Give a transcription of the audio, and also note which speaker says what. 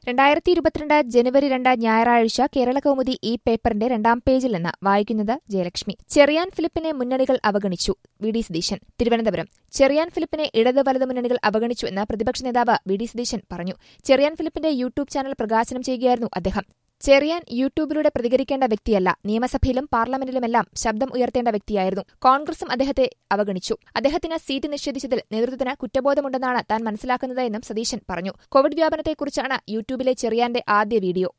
Speaker 1: രണ്ടായിരത്തി ഇരുപത്തിരണ്ട് ജനുവരി രണ്ട് ഞായറാഴ്ച കേരള കൗമുദി ഈ പേപ്പറിന്റെ രണ്ടാം പേജിൽ നിന്ന് വായിക്കുന്നത് ജയലക്ഷ്മി ചെറിയാൻ ഫിലിപ്പിനെ മുന്നണികൾ അവഗണിച്ചു വി ഡി സതീശൻ തിരുവനന്തപുരം ചെറിയാൻ ഫിലിപ്പിനെ ഇടത് വലത് മുന്നണികൾ അവഗണിച്ചു എന്ന് പ്രതിപക്ഷ നേതാവ് വി ഡി സതീശൻ പറഞ്ഞു ചെറിയാൻ ഫിലിപ്പിന്റെ യൂട്യൂബ് ചാനൽ പ്രകാശനം ചെയ്യുകയായിരുന്നു അദ്ദേഹം ചെറിയാൻ യൂട്യൂബിലൂടെ പ്രതികരിക്കേണ്ട വ്യക്തിയല്ല നിയമസഭയിലും പാർലമെന്റിലുമെല്ലാം ശബ്ദം ഉയർത്തേണ്ട വ്യക്തിയായിരുന്നു കോൺഗ്രസും അദ്ദേഹത്തെ അവഗണിച്ചു അദ്ദേഹത്തിന് സീറ്റ് നിഷേധിച്ചതിൽ നേതൃത്വത്തിന് കുറ്റബോധമുണ്ടെന്നാണ് താൻ മനസ്സിലാക്കുന്നത് എന്നും സതീശൻ പറഞ്ഞു കോവിഡ് വ്യാപനത്തെക്കുറിച്ചാണ് യൂട്യൂബിലെ ചെറിയാന്റെ ആദ്യ വീഡിയോ